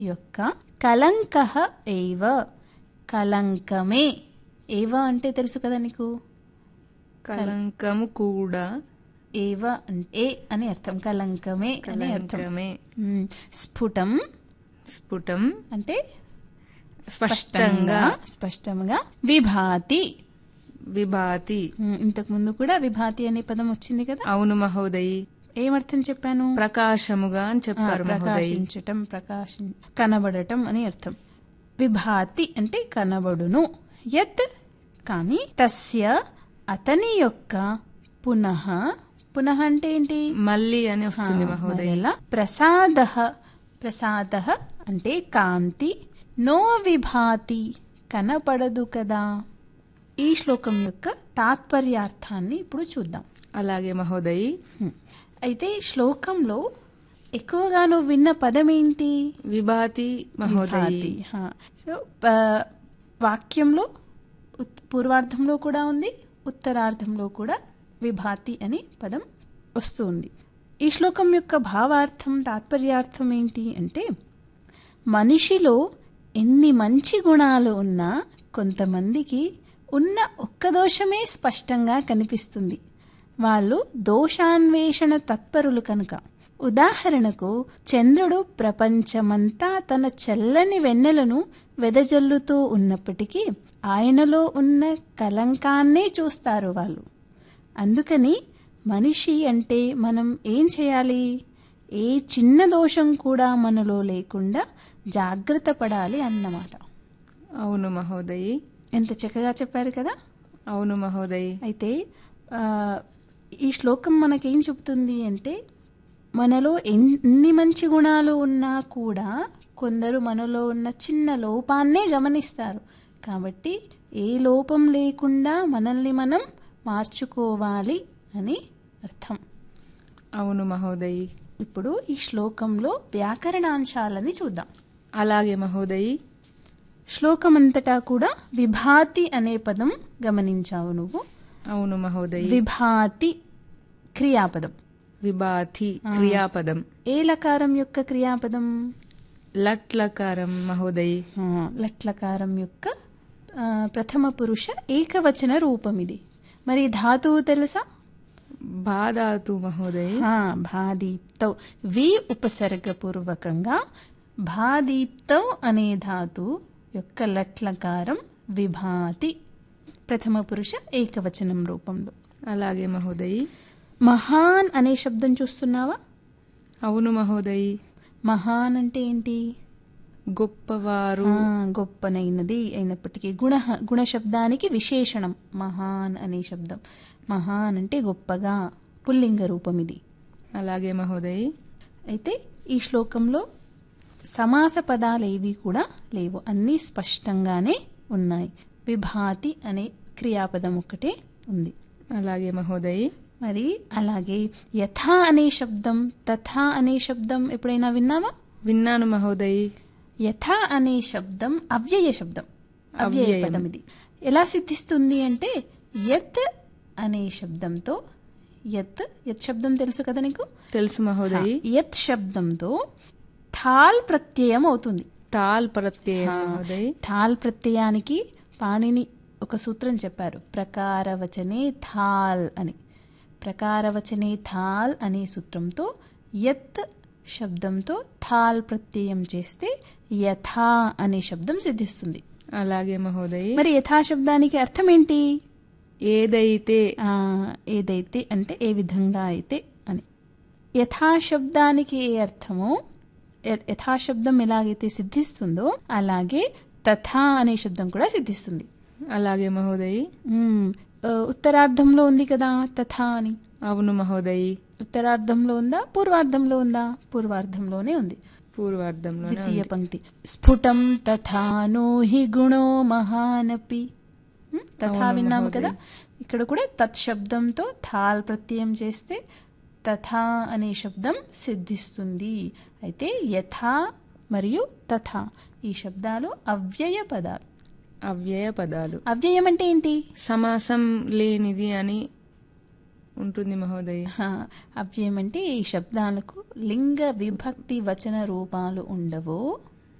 యొక్క కలంక ఏవ కలంకమే ఏవ అంటే తెలుసు కదా నీకు కలంకము కూడా ఏవ అంటే ఏ అని అర్థం కలంకమే అని అర్థం కలంకమే ఉమ్, స్ఫుటం స్ఫుటం అంటే స్పష్టంగా స్పష్టంగా విభాతి విభాతి ఉమ్, ఇంతకు ముందు కూడా విభాతి అనే పదం వచ్చింది కదా అవును మహోదయి ఏమర్థం చెప్పాను ప్రకాశముగా అని ఆ, చెప్పారు మహోదయి ప్రకాశించటం ప్రకాశం కనబడటం అని అర్థం విభాతి అంటే కనబడును యత్ కానీ తస్య అతని యొక్క పునః పునః అంటే ఏంటి మళ్ళీ అని వస్తుంది మహోదయి ప్రసాద ప్రసాద అంటే కాంతి నో విభాతి కనపడదు కదా ఈ శ్లోకం యొక్క తాత్పర్యార్థాన్ని ఇప్పుడు చూద్దాం అలాగే మహోదయి హ్మ్. అయితే ఈ శ్లోకంలో ఎక్కువగా నువ్వు విన్న పదం ఏంటి విభాతి మహోదయి విభాతి. హా. సో ప- వాక్యంలో ఉత్- పూర్వార్ధంలో కూడా ఉంది ఉత్తరార్ధంలో కూడా విభాతి అని పదం వస్తుంది ఈ శ్లోకం యొక్క భావార్థం తాత్పర్యార్థం ఏంటి అంటే మనిషిలో ఎన్ని మంచి గుణాలు ఉన్నా కొంతమందికి ఉన్న ఒక్క దోషమే స్పష్టంగా కనిపిస్తుంది వాళ్ళు దోషాన్వేషణ తత్పరులు కనుక ఉదాహరణకు చంద్రుడు ప్రపంచమంతా తన చల్లని వెన్నెలను వెదజల్లుతూ ఉన్నప్పటికీ ఆయనలో ఉన్న కలంకాన్నే చూస్తారు వాళ్ళు అందుకని మనిషి అంటే మనం ఏం చేయాలి ఏ చిన్న దోషం కూడా మనలో లేకుండా జాగ్రత్త పడాలి అన్నమాట అవును మహోదయి ఎంత చక్కగా చెప్పారు కదా అవును మహోదయి అయితే ఆ, ఈ శ్లోకం మనకేం చెబుతుంది అంటే మనలో ఎన్ని మంచి గుణాలు ఉన్నా కూడా కొందరు మనలో ఉన్న చిన్న లోపాన్నే గమనిస్తారు కాబట్టి ఏ లోపం లేకుండా మనల్ని మనం మార్చుకోవాలి అని అర్థం అవును మహోదయి ఇప్పుడు ఈ శ్లోకంలో వ్యాకరణాంశాలని చూద్దాం అలాగే మహోదయి శ్లోకమంతటా కూడా విభాతి అనే పదం గమనించావు నువ్వు అవును మహోదయి విభాతి క్రియాపదం విభాతి క్రియాపదం ఏ లకారం యొక్క క్రియాపదం లట్లకారం మహోదయి ఆ, లట్లకారం యొక్క ఆ, ప్రథమ పురుష ఏకవచన రూపం ఇది మరి ధాతువు తెలుసా బాధాతు మహోదయి ఆ, భాదీప్తౌ వి ఉపసర్గపూర్వకంగా భాదీప్తౌ అనే ధాతు యొక్క లట్లకారం విభాతి ప్రథమ పురుష ఏకవచనం రూపంలో అలాగే మహోదయి మహాన్ అనే శబ్దం చూస్తున్నావా అవును మహోదయి మహాన్ అంటే ఏంటి గొప్పవారు ఆ, గొప్పనైనది అయినప్పటికీ గుణ గుణశబ్దానికి విశేషణం మహాన్ అనే శబ్దం మహాన్ అంటే గొప్పగా పుల్లింగ రూపం ఇది అలాగే మహోదయి అయితే ఈ శ్లోకంలో సమాస పదాలు ఏవి కూడా లేవు అన్నీ స్పష్టంగానే ఉన్నాయి విభాతి అనే క్రియాపదం ఒక్కటే ఉంది అలాగే మహోదయి మరి అలాగే యథా అనే శబ్దం తథా అనే శబ్దం ఎప్పుడైనా విన్నావా విన్నాను మహోదయి యథా అనే శబ్దం అవ్యయ శబ్దం అవ్యయ అవ్యయం. పదం ఇది ఎలా సిద్ధిస్తుంది అంటే యత్ అనే శబ్దంతో యత్ యత్ శబ్దం తెలుసు కదా నీకు తెలుసు మహోదయి యత్ శబ్దంతో థాల్ ప్రత్యయం అవుతుంది తాల్ ప్రత్యయం మహోదయి థాల్ ప్రత్యయానికి పాణిని ఒక సూత్రం చెప్పారు ప్రకారవచనే థాల్ అని ప్రకారవచనే థాల్ అనే సూత్రంతో యత్ శబ్దంతో థాల్ ప్రత్యయం చేస్తే యథా అనే శబ్దం సిద్ధిస్తుంది అలాగే మహోదయి మరి యథా శబ్దానికి అర్థం ఏంటి ఏదైతే ఆ, ఏదైతే అంటే ఏ విధంగా అయితే అని యథాశబ్దానికి ఏ అర్థమో య- యథాశబ్దం ఎలాగైతే సిద్ధిస్తుందో అలాగే తథా అనే శబ్దం కూడా సిద్ధిస్తుంది అలాగే మహోదయి మ్మ్. ఆ, ఉత్తరార్ధంలో ఉంది కదా తథా అని అవును మహోదయి ఉత్తరార్ధంలో ఉందా పూర్వార్ధంలో ఉందా పూర్వార్ధంలోనే ఉంది పూర్వార్ధంలోనే ద్వితీయ పంక్తి స్ఫుటం తథానో హి గుణో మహానపి మ్మ్? తథా అవును, విన్నాము మహోదయ్. కదా ఇక్కడ కూడా తత్ శబ్దంతో థాల్ ప్రత్యయం చేస్తే తథా అనే శబ్దం సిద్ధిస్తుంది అయితే యథా మరియు తథా ఈ శబ్దాలు అవ్యయ పదాలు అవ్యయ పదాలు అవ్యయం అంటే ఏంటి సమాసం లేనిది అని ఉంటుంది మహోదయ్ హా, అవ్యయం అంటే ఈ శబ్దాలకు లింగ విభక్తి వచన రూపాలు ఉండవు